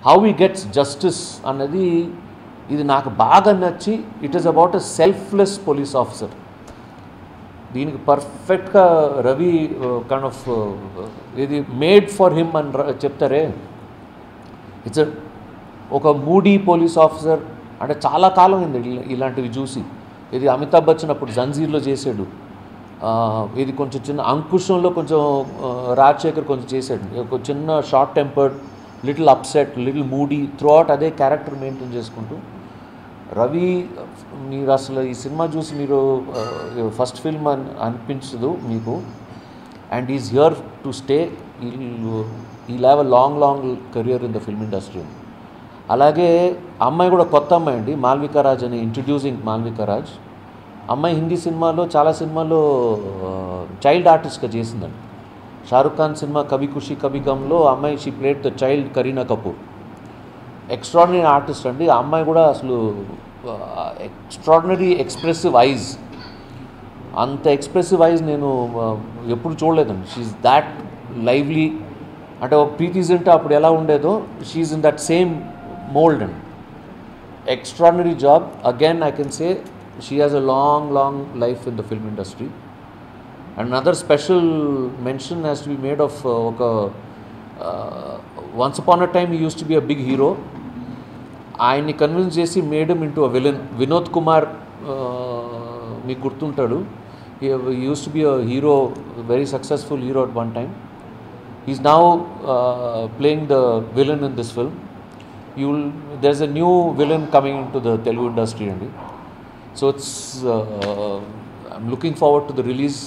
how ఈ gets justice అన్నది ఇది నాకు బాగా నచ్చి it is about a selfless police officer దీనికి పర్ఫెక్ట్గా రవి కైండ్ ఆఫ్ ఇది మేడ్ ఫర్ హిమ్ అని ర- చెప్తారే ఇట్స్ ఒక మూడీ పోలీస్ ఆఫీసర్ అంటే చాలా కాలం అయింది ఇలా- ఇలాంటివి చూసి ఇది అమితాబ్ బచ్చన్ అప్పుడు జంజీర్లో చేసాడు ఆ, ఇది కొంచెం చిన్న అంకుశంలో కొంచెం ఆ, రాజశేఖర్ కొంచెం చేశాడు ఒక చిన్న short tempered little upset little moody throughout అదే క్యారెక్టర్ మెయింటైన్ చేసుకుంటూ రవి మీరు అసలు ఈ సినిమా చూసి మీరు ఫస్ట్ ఫిల్మ్ అని అనిపించదు మీకు and is here to stay he have a long long career in the film industry అలాగే అమ్మాయి కూడా కొత్త అమ్మాయి అండి మాల్వికా రాజ్ అని ఇంట్రడ్యూసింగ్ మాల్వికా రాజ్ అమ్మాయి హిందీ సినిమాలో చాలా సినిమాల్లో చైల్డ్ ఆర్టిస్ట్గా చేసిందండి షారుఖ్ ఖాన్ సినిమా కవి ఖుషి కవి గమ్లో అమ్మాయి she played the child Kareena Kapoor extraordinary artist అండి ఆ అమ్మాయి కూడా అసలు ఎక్స్ట్రాడినరీ ఎక్స్ప్రెసివ్ ఐజ్ అంత ఎక్స్ప్రెసివ్ ఐజ్ నేను ఆ, ఎప్పుడు చూడలేదండి షీఈ్ దాట్ లైవ్లీ అంటే ఒక ప్రీతి జింటా అప్పుడు ఎలా ఉండేదో she in that same mould అండి extraordinary job again I can say she has a long long life in the film industry and other special mention has to be made of ఒక once upon a time used to be a big hero ఆయన్ని convince చేసి madam into a villain Vinod Kumar మీకు గుర్తుంటాడు used to be a hero very successful hero at one time is now playing the villain in this film you will there is a new villain coming in to the Telugu industry అండి so it's I'm looking forward to the release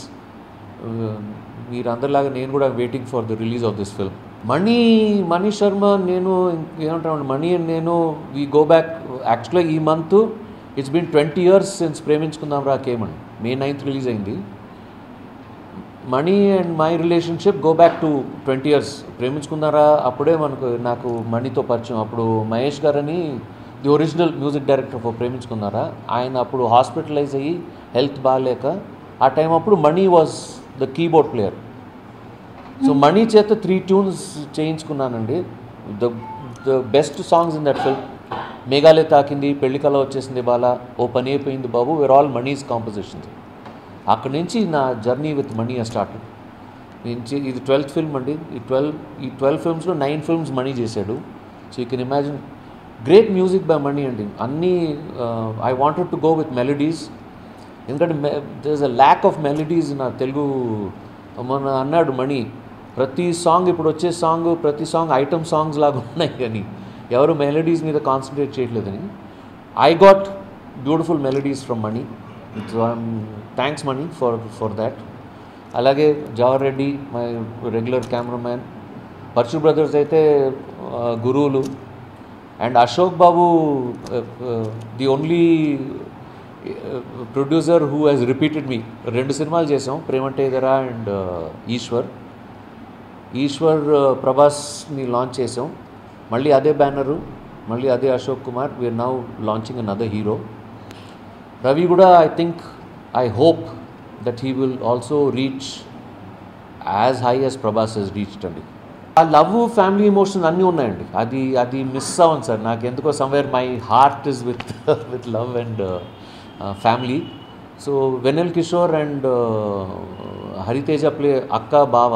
మీరు అందరిలాగా నేను కూడా waiting for the release of this film Mani Mani Sharma నేను ఏమంటాను Mani and నేను we go back యాక్చువల్గా ఈ month it's been twenty years since Preminchukundam Raa కేమన్ మే నైన్త్ రిలీజ్ అయింది Mani and my relationship go back to twenty years ప్రేమించుకున్నారా అప్పుడే మనకు నాకు మనీతో పరిచయం అప్పుడు మహేష్ గారని the original music director for ప్రేమించుకున్నారా ఆయన అప్పుడు హాస్పిటలైజ్ అయ్యి హెల్త్ బాగాలేక ఆ టైం అప్పుడు Mani was the keyboard player so Mani చేత త్రీ ట్యూన్స్ చేయించుకున్నానండి the the best songs in that film మేఘాలయ తాకింది పెళ్లి కళ వచ్చేసింది బాల ఓ పని అయిపోయింది బాబు వేర్ ఆల్ మనీస్ కాంపోజిషన్స్ అక్కడి నుంచి నా జర్నీ విత్ మనీ స్టార్ట్ నుంచి ఇది ట్వెల్త్ ఫిల్మ్ అండి ఈ ట్వెల్వ్ ఈ ట్వెల్వ్ ఫిల్మ్స్లో నైన్ ఫిల్మ్స్ మనీ చేశాడు so you can imagine great music by Mani అండి అన్నీ I wanted to go with melodies ఎందుకంటే there is a lack of melodies నా తెలుగు మన అన్నాడు మణి ప్రతి సాంగ్ ఇప్పుడు వచ్చే సాంగ్ ప్రతి సాంగ్ ఐటమ్ సాంగ్స్ లాగా ఉన్నాయి కానీ ఎవరు మెలడీస్ మీద కాన్సన్ట్రేట్ చేయట్లేదని I got beautiful melodies from Mani thanks Mani for for that అలాగే Jawahar Reddy my regular cameraman పర్చు బ్రదర్స్ అయితే ఆ, గురువులు and Ashok Babu the only producer who has repeated me రెండు సినిమాలు చేసాం ప్రేమంటే ఎదరా అండ్ ఈశ్వర్ ఈశ్వర్ uh, ప్రభాస్ని లాంచ్ చేసాం మళ్ళీ అదే బ్యానరు మళ్ళీ అదే Ashok Kumar we're now launching another hero Ravi కూడా I think I hope that he will also reach as high as Prabhas he's reached అండి ఆ లవ్ ఫ్యామిలీ ఎమోషన్స్ అన్నీ ఉన్నాయండి అది అది మిస్ అవ్వను సార్ నాకు ఎందుకో somewhere my heart is with with love and family so Vennela Kishore and Hariteja play అక్క బావ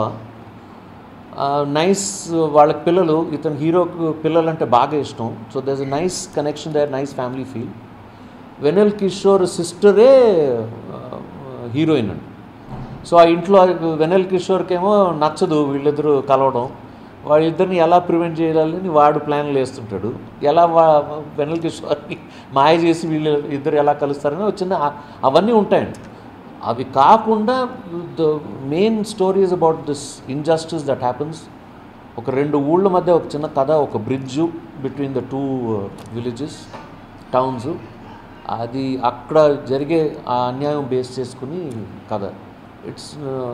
నైస్ వాళ్ళకి పిల్లలు ఇతను హీరోకు పిల్లలు అంటే బాగా ఇష్టం so there is nice connection there nice family feel Vennela Kishore సిస్టరే హీరోయిన్ అండి సో ఆ ఇంట్లో వెనెల్ కిషోర్కేమో నచ్చదు వీళ్ళిద్దరూ కలవడం వాళ్ళిద్దరిని ఎలా ప్రివెంట్ చేయాలని వాడు ప్లాన్లు వేస్తుంటాడు ఎలా వా వెనల్ కిషోర్ని మాయ చేసి వీళ్ళు ఇద్దరు ఎలా కలుస్తారని ఒక చిన్న ఆ- అవన్నీ ఉంటాయండి అవి కాకుండా the main stories about this injustice that happens ఒక రెండు ఊళ్ళ మధ్య ఒక చిన్న కథ ఒక bridge between the two villages towns అది అక్కడ జరిగే ఆ అన్యాయం బేస్ చేసుకుని కథ ఇట్స్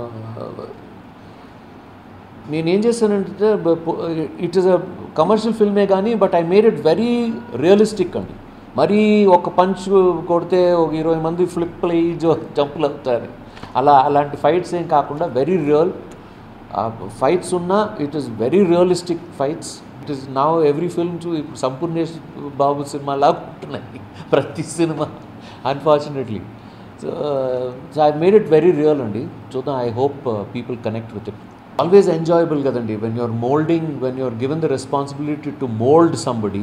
నేనేం చేశానంటే ఇట్ ఈస్ అ కమర్షియల్ ఫిల్మే కానీ but I made it very realistic అండి మరీ ఒక పంచ్ కొడితే ఒక ఇరవై మంది ఫ్లిప్ అయ్యి జో జంపులు అవుతారు అలా అలాంటి ఫైట్స్ ఏం కాకుండా వెరీ రియల్ ఫైట్స్ ఉన్నా it is very realistic fights it is నా ఎవ్రీ ఫిల్మ్ టు ఇప్పుడు సంపూర్ణేష్ బాబు సినిమా లాగా ఉంటున్నాయి ప్రతి సినిమా unfortunately so so I made it very real అండి చూద్దాం I hope people connect with it always enjoyable కదండి when you're moulding when you're given the responsibility to mould somebody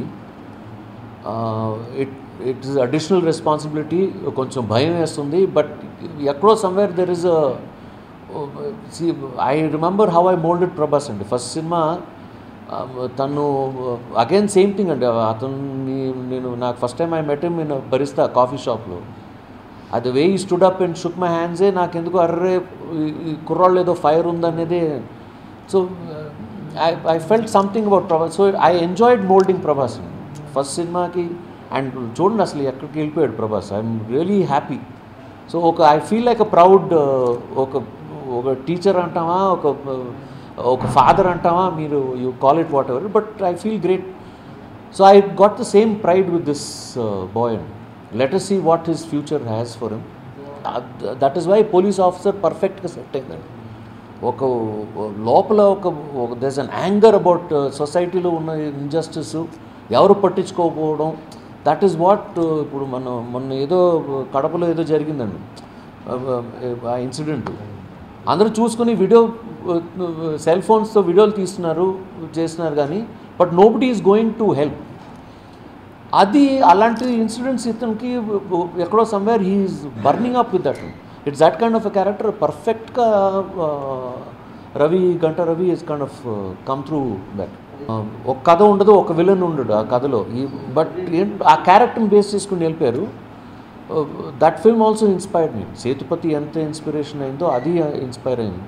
it it is additional responsibility కొంచెం భయం వేస్తుంది but ఎక్కడో somewhere there is I remember how I moulded Prabhas అండి first సినిమా తను again same thing అండి అతన్ని నేను నాకు first time I met in Barista coffee షాప్లో అది way he stood up and shook my హ్యాండ్సే నాకెందుకు అర్రే ఈ కుర్రాళ్ళు ఏదో ఫైర్ ఉందనేది so I I felt something about Prabhas so I enjoyed moulding Prabhas first సినిమాకి అండ్ చూడండి అసలు ఎక్కడికి వెళ్ళిపోయాడు Prabhas I'm really happy so ఒక I feel like a proud ఒక ఒక టీచర్ అంటామా ఒక ఒక ఫాదర్ అంటామా మీరు you call it whatever but I feel great so I got the same pride with this boy and let us see what his future has for him that is why police officer పర్ఫెక్ట్గా set అయిందండి ఒక లోపల ఒక దెస్ అన్ anger about సొసైటీలో ఉన్న injustice ఎవరు పట్టించుకోకపోవడం that is what ఇప్పుడు మన మొన్న ఏదో కడపలో ఏదో జరిగిందండి ఆ ఇన్సిడెంట్ అందరూ చూసుకుని వీడియో సెల్ ఫోన్స్తో వీడియోలు తీస్తున్నారు చేస్తున్నారు కానీ but nobody is going to help అది అలాంటి ఇన్సిడెంట్స్ ఇతనికి ఎక్కడో somewhere he is burning up with that it's that kind of a character పర్ఫెక్ట్గా రవి గంట Ravi is kind of come through that ఒక కథ ఉండదు ఒక విలన్ ఉండడు ఆ కథలో ఈ బట్ ఆ క్యారెక్టర్ని బేస్ చేసుకుని వెళ్ళిపోయారు that film also inspired me Sethupathi ఎంత ఇన్స్పిరేషన్ అయిందో అది ఇన్స్పైర్ అయింది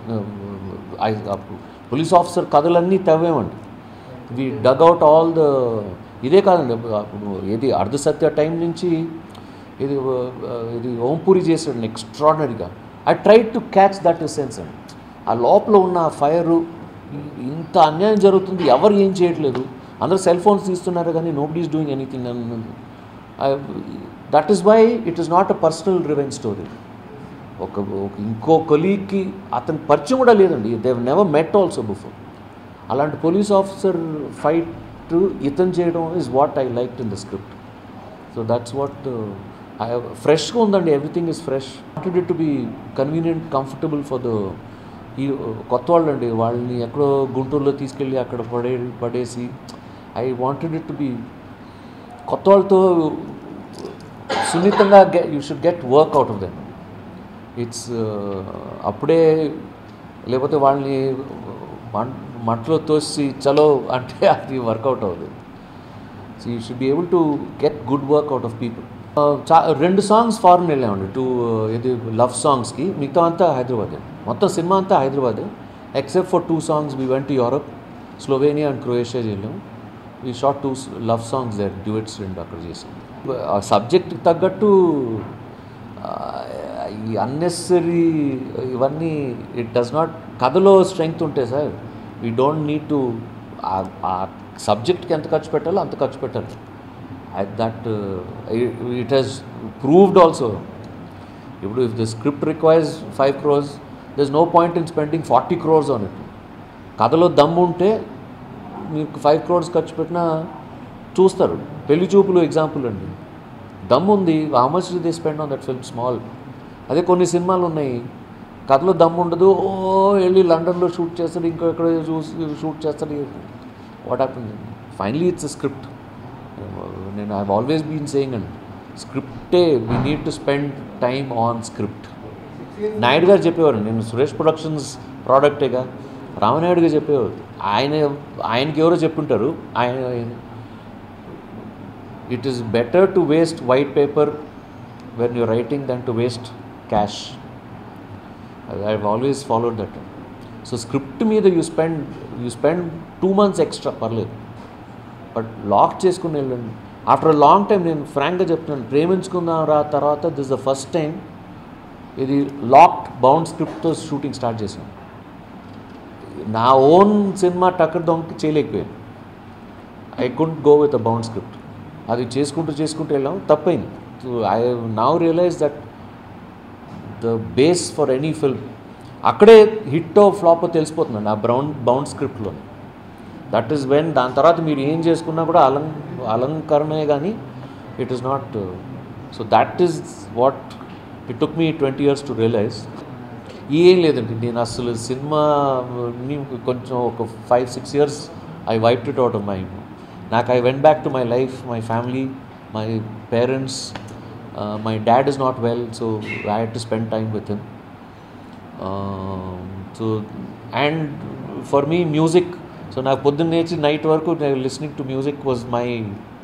పోలీస్ ఆఫీసర్ కథలన్నీ తవ్వేమండి we dug out all the ఇదే కాదండి అప్పుడు ఏది అర్ధసత్య టైం నుంచి ఇది ఇది ఓంపూరి చేసాడు ఎక్స్ట్రాడనరీగా I try to catch that sense అండి ఆ లోపల ఉన్న ఫైరు ఇంత అన్యాయం జరుగుతుంది ఎవరు ఏం చేయట్లేదు అందరూ సెల్ ఫోన్స్ తీస్తున్నారు కానీ నోబడి ఈస్ డూయింగ్ ఎనీథింగ్ అన్నది that is why it is not a personal revenge story ఒక ఒక ఇంకో కొలీగ్కి అతని పరిచయం కూడా లేదండి they've never met also before అలాంటి పోలీస్ ఆఫీసర్ ఫైట్ ఇతను చేయడం is what I like in the script so that's what ఫ్రెష్గా ఉందండి everything is fresh wanted it to be convenient comfortable for the ఈ కొత్త వాళ్ళు అండి వాళ్ళని ఎక్కడో గుంటూరులో తీసుకెళ్ళి అక్కడ పడే పడేసి I wanted it to be కొత్త వాళ్ళతో సున్నితంగా గె you should get work out of them it's అప్పుడే లేకపోతే వాళ్ళని మంటలో తోసి చలో అంటే అది వర్కౌట్ అవ్వదు so you should be able to get good work out of people చా రెండు సాంగ్స్ ఫారెన్ వెళ్ళామండి టూ ఇది లవ్ సాంగ్స్కి మిగతా అంతా హైదరాబాదే మొత్తం సినిమా అంతా హైదరాబాదే except for two songs we went to Europe Slovenia and Croatia వెళ్ళాం we shot two love songs there duets రెండు అక్కడ చేసాం ఆ సబ్జెక్ట్ తగ్గట్టు ఈ అన్నెసరీ ఇవన్నీ ఇట్ డస్ నాట్ కథలో స్ట్రెంగ్త్ ఉంటే sir we don't need to ఆ సబ్జెక్ట్కి ఎంత ఖర్చు పెట్టాలో అంత ఖర్చు పెట్టాలి that it has proved also ఇప్పుడు if the script requires five crores there is no point in spending forty crores on it కథలో దమ్ము ఉంటే మీకు ఫైవ్ క్రోర్స్ ఖర్చు పెట్టినా చూస్తారు పెళ్లి చూపులు ఎగ్జాంపుల్ అండి దమ్ ఉంది how much they spend on that film small అదే కొన్ని సినిమాలు ఉన్నాయి కథలో దమ్ ఉండదు ఓ వెళ్ళి లండన్లో షూట్ చేస్తాడు ఇంకో ఎక్కడ చూసి షూట్ చేస్తాడు what happen finally it's script నేను ఐ ఆల్వేస్ బీన్ సేయింగ్ అండి స్క్రిప్టే we need to spend time on script Naidu garu చెప్పేవారు నేను సురేష్ ప్రొడక్షన్స్ ప్రోడక్టేగా రామనాయుడు గారు చెప్పేవారు ఆయన ఆయనకి ఎవరో చెప్పుంటారు ఆయన it is better to waste white paper when you writing then to waste cash I always followed that so script మీద you spend you spend two months extra పర్లేదు బట్ లాక్ చేసుకుని వెళ్ళండి ఆఫ్టర్ లాంగ్ టైం నేను ఫ్రాంక్గా చెప్తున్నాను ప్రేమించుకుందాం రా తర్వాత దిస్ ద ఫస్ట్ టైం ఇది లాక్డ్ బౌండ్ స్క్రిప్ట్తో షూటింగ్ స్టార్ట్ చేశాను నా ఓన్ సినిమా టక్కర్ దొంగకి చేయలేకపోయాను I couldn't go with a bound script అది చేసుకుంటూ చేసుకుంటూ వెళ్ళాం తప్పైంది I now realise that the base for any film అక్కడే హిట్టో ఫ్లాపో తెలిసిపోతుందండి ఆ బ్రౌన్ బౌండ్ స్క్రిప్ట్లో దట్ ఈస్ వెన్ దాని తర్వాత మీరు ఏం చేసుకున్నా కూడా అలం అలంకరణే కానీ it is not so that is what it took me twenty years to realise ఏం లేదండి నేను అసలు సినిమా ని కొంచెం ఒక five six years I wipe it out of my నాకు I went back to my life my family my parents my dad is not well so I had to spend time with him so and for me music so నాకు పొద్దున్న లేచి night వరకు listening to music was my